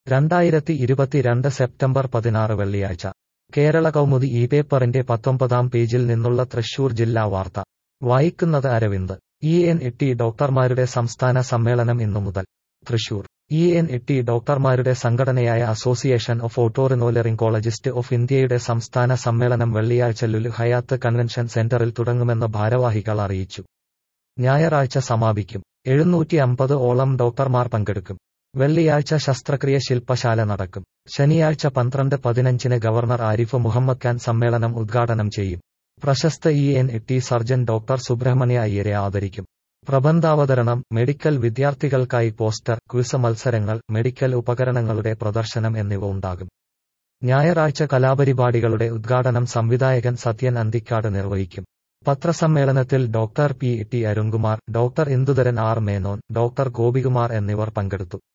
രണ്ടായിരത്തി ഇരുപത്തിരണ്ട് സെപ്റ്റംബർ പതിനാറ് വെള്ളിയാഴ്ച കേരള കൗമുദി ഈ പേപ്പറിന്റെ പത്തൊമ്പതാം പേജിൽ നിന്നുള്ള തൃശൂർ ജില്ലാ വാർത്ത വായിക്കുന്നത് അരവിന്ദ് ഇ എൻ ഇ ടി ഡോക്ടർമാരുടെ സംസ്ഥാന സമ്മേളനം ഇന്നു മുതൽ തൃശൂർ ഇ എൻ ഇ ടി ഡോക്ടർമാരുടെ സംഘടനയായ അസോസിയേഷൻ ഓഫ് ഓട്ടോറിനോലറിംഗോളജിസ്റ്റ് ഓഫ് ഇന്ത്യയുടെ സംസ്ഥാന സമ്മേളനം വെള്ളിയാഴ്ച ലുലു ഹയാത്ത് കൺവെൻഷൻ സെന്ററിൽ തുടങ്ങുമെന്ന് ഭാരവാഹികൾ അറിയിച്ചു ഞായറാഴ്ച സമാപിക്കും എഴുന്നൂറ്റി അമ്പത് ഓളം ഡോക്ടർമാർ പങ്കെടുക്കും വെള്ളിയാഴ്ച ശസ്ത്രക്രിയ ശില്പശാല നടക്കും ശനിയാഴ്ച പന്ത്രണ്ട് പതിനഞ്ചിന് ഗവർണർ ആരിഫ് മുഹമ്മദ് ഖാൻ സമ്മേളനം ഉദ്ഘാടനം ചെയ്യും പ്രശസ്ത E N E T surgeon doctor Subramanya അയ്യരെ ആദരിക്കും പ്രബന്ധാവതരണം മെഡിക്കൽ വിദ്യാർത്ഥികൾക്കായി പോസ്റ്റർ ക്വിസ് മത്സരങ്ങൾ മെഡിക്കൽ ഉപകരണങ്ങളുടെ പ്രദർശനം എന്നിവ ഉണ്ടാകും ഞായറാഴ്ച കലാപരിപാടികളുടെ ഉദ്ഘാടനം സംവിധായകൻ സത്യൻ അന്തിക്കാട് നിർവഹിക്കും പത്രസമ്മേളനത്തിൽ doctor P T Arunkumar doctor Indudharan R Menon doctor Gopikumar എന്നിവർ പങ്കെടുത്തു